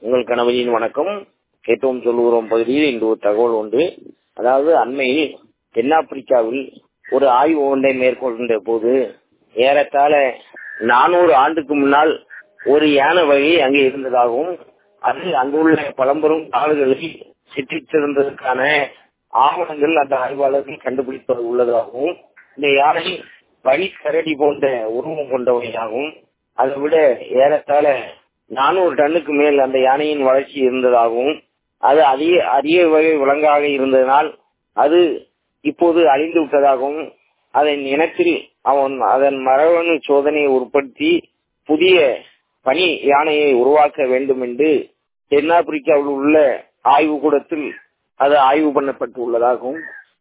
உங்கள் கணவரின் வணக்கம் கேட்டோம் சொல்லுகிறோம் பகுதியில் இன்று ஒரு தகவல் உண்டு அதாவது அண்மையில் தென்னாப்பிரிக்காவில் ஒரு ஆய்வு ஒன்றை மேற்கொண்ட போது ஏறத்தாழ நானூறு ஆண்டுக்கு முன்னால் ஒரு யானை வகை அங்கே இருந்ததாகவும் அது அங்குள்ள பழம்பெரும் காடுகளில் சிற்றிச்சிருந்ததற்கான ஆவணங்கள் அந்த ஆய்வாளர்கள் கண்டுபிடிப்பது உள்ளதாகவும் இந்த யானை வழி கரடி போன்ற உருவம் கொண்டவையாகவும் அதை விட ஏறத்தாழ நானூறு டன்னுக்கு மேல் அந்த யானையின் வளர்ச்சி இருந்ததாகவும் அது அதிக அரிய வகை விலங்காக இருந்ததனால் அது இப்போது அழிந்து விட்டதாகவும் அதன் இனத்தில் அவன் அதன் மரபணு சோதனையை உட்படுத்தி புதிய பனி யானையை உருவாக்க வேண்டும் என்று தென்னாப்பிரிக்காவில் உள்ள ஆய்வு கூடத்தில் அது ஆய்வு பண்ணப்பட்டு உள்ளதாகவும்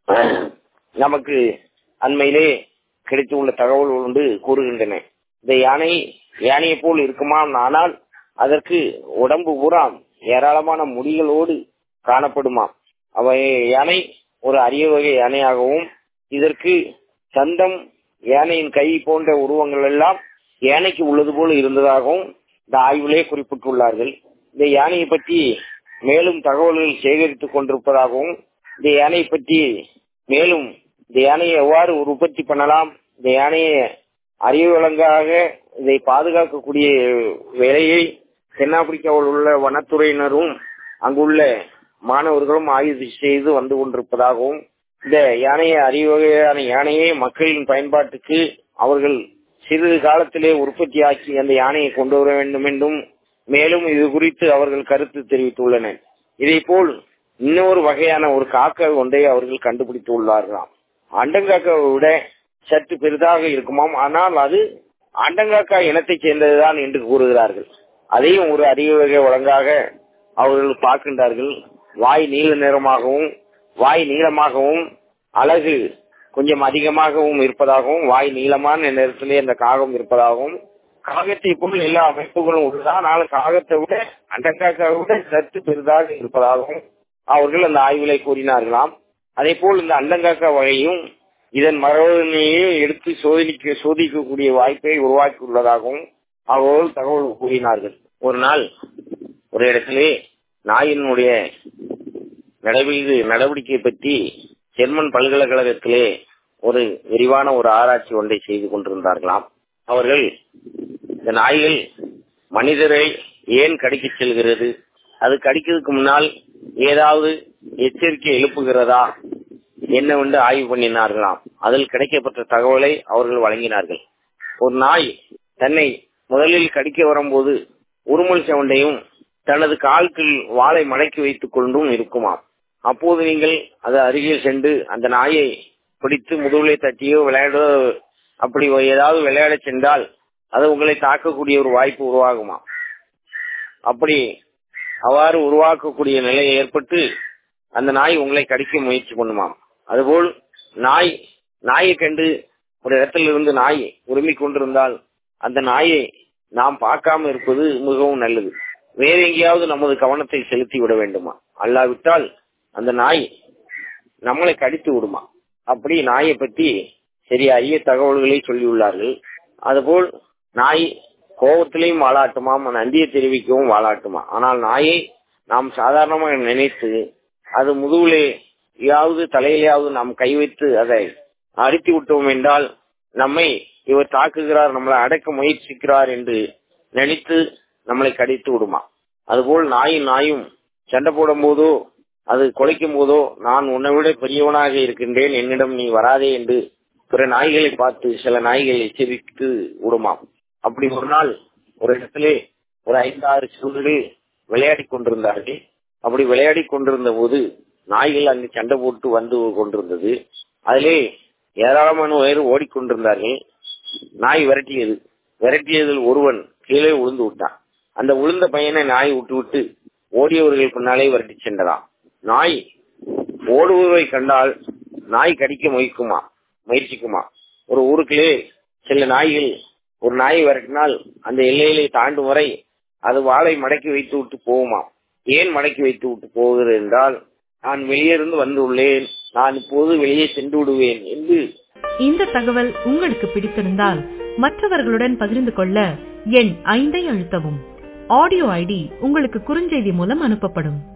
நமக்கு அண்மையிலே கிடைத்துள்ள தகவல் ஒன்று கூறுகின்றன இந்த யானை யானையை போல் இருக்குமாம் ஆனால் அதற்கு உடம்பு பூரா ஏராளமான முடிகளோடு காணப்படுமாம் அவை யானை ஒரு அரிய வகை யானையாகவும் இதற்கு சந்தம் யானையின் கை போன்ற உருவங்கள் எல்லாம் யானைக்கு உள்ளது போல இருந்ததாகவும் இந்த ஆய்விலே குறிப்பிட்டுள்ளார்கள் இந்த யானையை பற்றி மேலும் தகவல்கள் சேகரித்துக் கொண்டிருப்பதாகவும் இந்த யானையை பற்றி மேலும் இந்த யானையை எவ்வாறு உற்பத்தி பண்ணலாம் இந்த யானையை அரிய விலங்காக இதை பாதுகாக்கக்கூடிய வேலையை தென்னாப்பிரிக்காவில் உள்ள வனத்துறையினரும் அங்குள்ள மாணவர்களும் ஆய்வு செய்து வந்து கொண்டிருப்பதாகவும் இந்த யானையை அரிய வகையான யானையை மக்களின் பயன்பாட்டுக்கு அவர்கள் சிறிது காலத்திலே உற்பத்தியாக்கி அந்த யானையை கொண்டு வர வேண்டும் என்றும் மேலும் இது குறித்து அவர்கள் கருத்து தெரிவித்துள்ளனர் இதே போல் இன்னொரு வகையான ஒரு காக்கா ஒன்றை அவர்கள் கண்டுபிடித்து உள்ளார்களாம் அண்டங்காக்காவை விட சற்று பெரிதாக இருக்குமாம் ஆனால் அது அண்டங்காக்கா இனத்தைச் சேர்ந்ததுதான் என்று கூறுகிறார்கள் அதையும் ஒரு அரிய வகை வழங்காக அவர்கள் பார்க்கின்றார்கள் வாய் நீல நிறமாகவும் வாய் நீளமாகவும் அழகு கொஞ்சம் அதிகமாகவும் இருப்பதாகவும் வாய் நீளமான நிறத்திலே அந்த காகம் இருப்பதாகவும் காகத்தை போல் எல்லா அமைப்புகளும் உள்ளதா ஆனால் காகத்தை விட அண்டங்காக்காவை விட சற்று பெரிதாக இருப்பதாகவும் அவர்கள் அந்த ஆய்விலை கூறினார்களாம் அதே போல் இந்த அண்டங்காக்கா வகையும் இதன் மரபணையை எடுத்து சோதனைக்கு சோதிக்கக்கூடிய வாய்ப்பை உருவாக்கி உள்ளதாகவும் அவர்கள் தகவல் கூறினார்கள் ஒரு நாள் ஒரு இடத்திலே நாயினுடைய நடவடிக்கை நடவடிக்கை பற்றி ஜெர்மன் பல்கலைக்கழகத்திலே ஒரு விரிவான ஒரு ஆராய்ச்சி ஒன்றை செய்து கொண்டிருந்தார்களாம் அவர்கள் இந்த நாய்கள் மனிதரை ஏன் கடிக்கச் செல்கிறது அது கடிக்கிறதுக்கு முன்னால் ஏதாவது எச்சரிக்கை எழுப்புகிறதா என்னவென்று ஆய்வு பண்ணினார்களாம் அதில் கிடைக்கப்பட்ட தகவலை அவர்கள் வழங்கினார்கள் ஒரு நாய் தன்னை முதலில் கடிக்க வரும்போது உருமல் சவுண்டையும் தனது கால்கள் வாளை மடக்கி வைத்துக் கொண்டும் இருக்குமாம் அப்போது நீங்கள் அது அருகில் சென்று அந்த நாயை பிடித்து முதுகுலை தட்டியோ விளையாடோ அப்படி ஏதாவது விளையாட சென்றால் அது உங்களை தாக்கக்கூடிய ஒரு வாய்ப்பு உருவாகுமா அப்படி அவ்வாறு உருவாக்கக்கூடிய நிலை ஏற்பட்டு அந்த நாய் உங்களை கடிக்க முயற்சி பண்ணுமாம் அதுபோல் நாய் நாயை கண்டு ஒரு இடத்துல இருந்து நாய் உரிமை கொண்டிருந்தால் அந்த நாயை நாம் பார்க்காம இருப்பது மிகவும் நல்லது வேற எங்கேயாவது நமது கவனத்தை செலுத்தி விட வேண்டுமா அல்லாவிட்டால் அந்த நாய் நம்மளை கடித்து விடுமா அப்படி நாயை பற்றி சரி அரிய தகவல்களை சொல்லியுள்ளார்கள் அதுபோல் நாய் கோபத்திலையும் வாழாட்டுமாம் நந்தியை தெரிவிக்கவும் வாழாட்டுமா ஆனால் நாயை நாம் சாதாரணமாக நினைத்து அது முதுகுலே யாவது தலையிலேயாவது நாம் கை வைத்து அதை அடித்து விட்டோம் என்றால் நம்மை இவர் தாக்குகிறார் நம்மளை அடக்க முயற்சிக்கிறார் என்று நினைத்து நம்மளை கடித்து விடுமா அதுபோல் நாயும் நாயும் சண்டை போடும் போதோ அது குலைக்கும் போதோ நான் உன்னை விட பெரியவனாக இருக்கின்றேன் என்னிடம் நீ வராதே என்று பிற நாய்களை பார்த்து சில நாய்கள் எச்சரித்து விடுமாம் அப்படி ஒரு நாள் ஒரு இடத்திலே ஒரு ஐந்தாறு சிறுவர்கள் விளையாடி கொண்டிருந்தார்கள் அப்படி விளையாடி கொண்டிருந்த போது நாய்கள் அங்கு சண்டை போட்டு வந்து கொண்டிருந்தது அதிலே ஏராளமான பேர் ஓடிக்கொண்டிருந்தார்கள் நாய் விரட்டியது விரட்டியதில் ஒருவன் கீழே விழுந்து விட்டான் அந்த விழுந்த பையனை நாய் விட்டு விட்டு ஓடியவர்கள் பின்னாலே விரட்டி சென்றதாம் நாய் ஓடுவதை கண்டால் நாய் கடிக்க முயற்சிக்குமா முயற்சிக்குமா ஒரு ஊருக்குள்ளே சில நாய்கள் ஒரு நாயை விரட்டினால் அந்த எல்லையிலே தாண்டும் வரை அது வாளை மடக்கி வைத்து விட்டு போகுமா ஏன் மடக்கி வைத்து விட்டு போகிறது என்றால் நான் வெளியிருந்து வந்துள்ளேன் நான் இப்போது வெளியே சென்று விடுவேன் என்று இந்த தகவல் உங்களுக்கு பிடித்திருந்தால் மற்றவர்களுடன் பகிர்ந்து கொள்ள எண் ஐந்தை அழுத்தவும் ஆடியோ ஐடி உங்களுக்கு குறுஞ்செய்தி மூலம் அனுப்பப்படும்